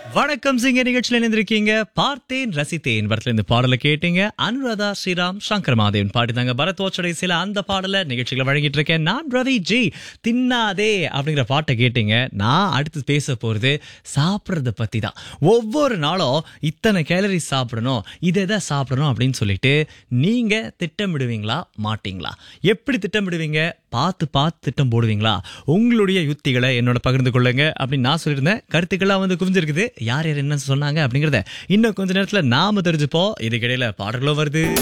வணக்கம் சிங்க நிகழ்ச்சியில் இணைந்திருக்கீங்க பார்த்தேன் ரசித்தேன் படத்துல இந்த பாடலை கேட்டீங்க அனுராதா ஸ்ரீராம் சங்கர் மாதேவன் பாடினாங்க பரத்வாச்சோடைய சில அந்த பாடலை நிகழ்ச்சிகளை வழங்கிட்டு இருக்கேன் நான் ரவி ஜி தின்னாதே அப்படிங்கிற பாட்டை கேட்டீங்க நான் அடுத்து பேச போறது சாப்பிட்றத பத்தி தான் ஒவ்வொரு நாளும் இத்தனை கேலரி சாப்பிடணும் இதை எதை சாப்பிடணும் அப்படின்னு சொல்லிட்டு நீங்க திட்டமிடுவீங்களா மாட்டீங்களா எப்படி திட்டமிடுவீங்க பார்த்து பார்த்து திட்டம் போடுவீங்களா உங்களுடைய யுத்திகளை என்னோட பகிர்ந்து கொள்ளுங்க அப்படின்னு நான் சொல்லியிருந்தேன் கருத்துக்கள்லாம் வந்து குவிஞ்சிருக்குது யார் யார் என்ன சொன்னாங்க அப்படிங்கறத இன்னும் கொஞ்ச நேரத்துல நாம தெரிஞ்சுப்போம் இதுக்கிடையில பாடல்களும் வருது